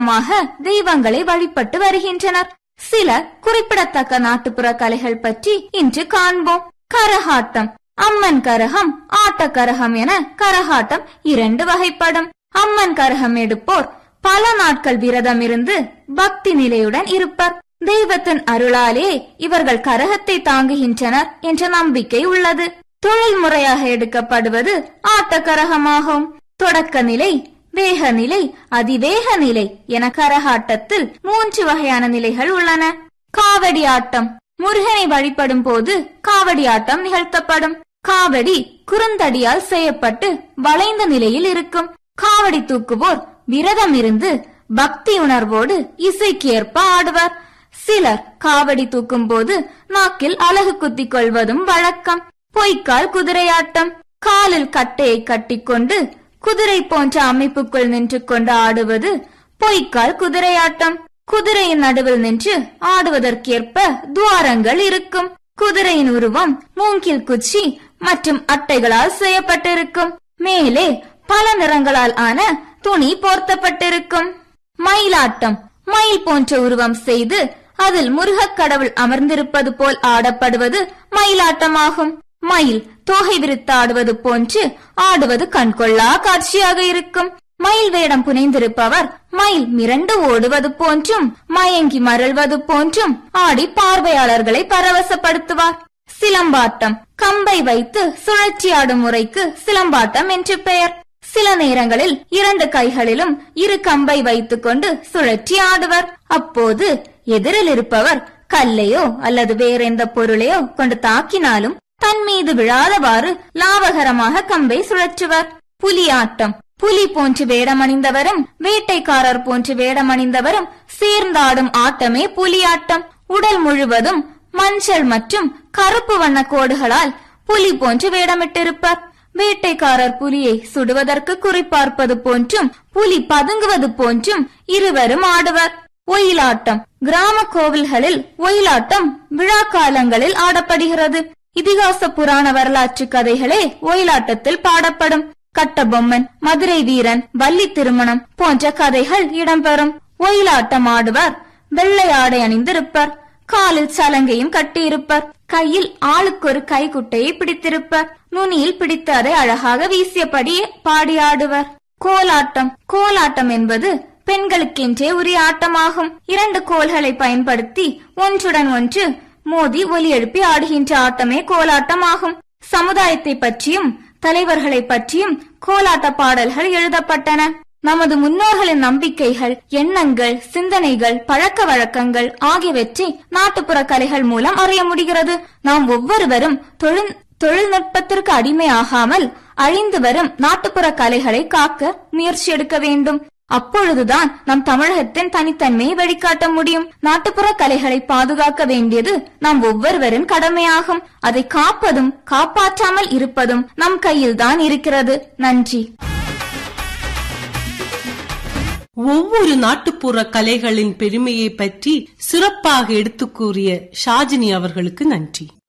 மாக தெய்வங்களை வழிபட்டு வருகின்றனர் சில குறிப்பிடத்தக்க நாட்டுப்புற கலைகள் பற்றி இன்று காண்போம் கரகாட்டம் அம்மன் கரகம் ஆட்டக்கரகம் என கரகாட்டம் இரண்டு வகைப்படும் அம்மன் கரகம் எடுப்போர் பல நாட்கள் விரதம் இருந்து பக்தி நிலையுடன் இருப்பர் தெய்வத்தின் அருளாலே இவர்கள் கரகத்தை தாங்குகின்றனர் என்ற நம்பிக்கை உள்ளது தொழில் முறையாக எடுக்கப்படுவது ஆட்டக்கரகமாகும் தொடக்க நிலை வேக நிலை அதிவேக நிலை என கரகாட்டத்தில் மூன்று வகையான நிலைகள் உள்ளன காவடி ஆட்டம் முருகனை வழிபடும் போது காவடி ஆட்டம் நிகழ்த்தப்படும் காவடி குறுந்தடியால் செய்யப்பட்டு வளைந்த நிலையில் இருக்கும் காவடி தூக்குவோர் விரதம் இருந்து பக்தி உணர்வோடு இசைக்கு ஏற்ப ஆடுவர் சிலர் காவடி தூக்கும் போது நாக்கில் அழகு குத்திக் கொள்வதும் வழக்கம் பொய்க்கால் குதிரையாட்டம் காலில் கட்டையை கட்டிக்கொண்டு குதிரை போன்ற அமைப்புக்குள் நின்று கொண்டு ஆடுவது பொய்க்கால் குதிரையாட்டம் குதிரையின் நடுவில் நின்று ஆடுவதற்கேற்ப துவாரங்கள் இருக்கும் குதிரையின் உருவம் மூங்கில் குச்சி மற்றும் அட்டைகளால் செய்யப்பட்டிருக்கும் மேலே பல நிறங்களால் ஆன துணி போர்த்தப்பட்டிருக்கும் மயிலாட்டம் மயில் போன்ற உருவம் செய்து அதில் முருகக் கடவுள் அமர்ந்திருப்பது போல் ஆடப்படுவது மயிலாட்டமாகும் மயில் தோகை விரித்தாடுவது போன்று ஆடுவது கண்கொள்ளா காட்சியாக இருக்கும் மயில் வேடம் புனைந்திருப்பவர் மயில் மிரண்டு ஓடுவது போன்றும் மயங்கி மரள்வது போன்றும் ஆடி பார்வையாளர்களை பரவசப்படுத்துவார் சிலம்பாட்டம் கம்பை வைத்து சுழற்சி ஆடும் முறைக்கு சிலம்பாட்டம் என்று பெயர் சில நேரங்களில் இரண்டு கைகளிலும் இரு கம்பை வைத்துக் கொண்டு சுழற்றி ஆடுவர் அப்போது எதிரில் இருப்பவர் கல்லையோ அல்லது வேறெந்த பொருளையோ கொண்டு தாக்கினாலும் தன் மீது விழாதவாறு லாவகரமாக கம்பை சுழற்றுவர் புலியாட்டம் புலி போன்று வேடமணிந்தவரும் வேட்டைக்காரர் போன்று வேடமணிந்தவரும் சேர்ந்தாடும் ஆட்டமே புலியாட்டம் உடல் முழுவதும் மஞ்சள் மற்றும் கருப்பு வண்ண கோடுகளால் புலி போன்று வேடமிட்டிருப்பர் வேட்டைக்காரர் புலியை சுடுவதற்கு குறிப்பார்ப்பது போன்றும் புலி பதுங்குவது போன்றும் இருவரும் ஆடுவர் ஒயிலாட்டம் கிராம கோவில்களில் ஒயிலாட்டம் விழா காலங்களில் ஆடப்படுகிறது இதிகாச புராண வரலாற்று கதைகளே ஒயிலாட்டத்தில் பாடப்படும் கட்டபொம்மன் மதுரை வீரன் வள்ளி திருமணம் போன்ற கதைகள் இடம்பெறும் ஒயிலாட்டம் ஆடுவர் வெள்ளை ஆடை அணிந்திருப்பர் காலில் சலங்கையும் கட்டியிருப்பர் கையில் ஆளுக்கொரு கைக்குட்டையை பிடித்திருப்பர் நுனியில் பிடித்து அதை அழகாக வீசியபடியே பாடி ஆடுவர் கோலாட்டம் கோலாட்டம் என்பது பெண்களுக்கென்றே உரிய ஆட்டமாகும் இரண்டு கோல்களை பயன்படுத்தி ஒன்றுடன் ஒன்று மோதி ஒலி எழுப்பி ஆடுகின்ற ஆட்டமே கோலாட்டம் ஆகும் சமுதாயத்தை பற்றியும் தலைவர்களை பற்றியும் கோலாட்ட பாடல்கள் எழுதப்பட்டன நமது முன்னோர்களின் நம்பிக்கைகள் எண்ணங்கள் சிந்தனைகள் பழக்க வழக்கங்கள் ஆகியவற்றை நாட்டுப்புற கலைகள் மூலம் அறிய முடிகிறது நாம் ஒவ்வொருவரும் தொழில் தொழில்நுட்பத்திற்கு அடிமையாகாமல் அழிந்து வரும் நாட்டுப்புற கலைகளை காக்க முயற்சி எடுக்க வேண்டும் அப்பொழுதுதான் நம் தமிழகத்தின் தனித்தன்மையை வெளிக்காட்ட முடியும் நாட்டுப்புற கலைகளை பாதுகாக்க வேண்டியது நாம் ஒவ்வொருவரின் கடமையாகும் அதை காப்பதும் காப்பாற்றாமல் இருப்பதும் நம் கையில்தான் இருக்கிறது நன்றி ஒவ்வொரு நாட்டுப்புற கலைகளின் பெருமையை பற்றி சிறப்பாக எடுத்துக் கூறிய ஷாஜினி அவர்களுக்கு நன்றி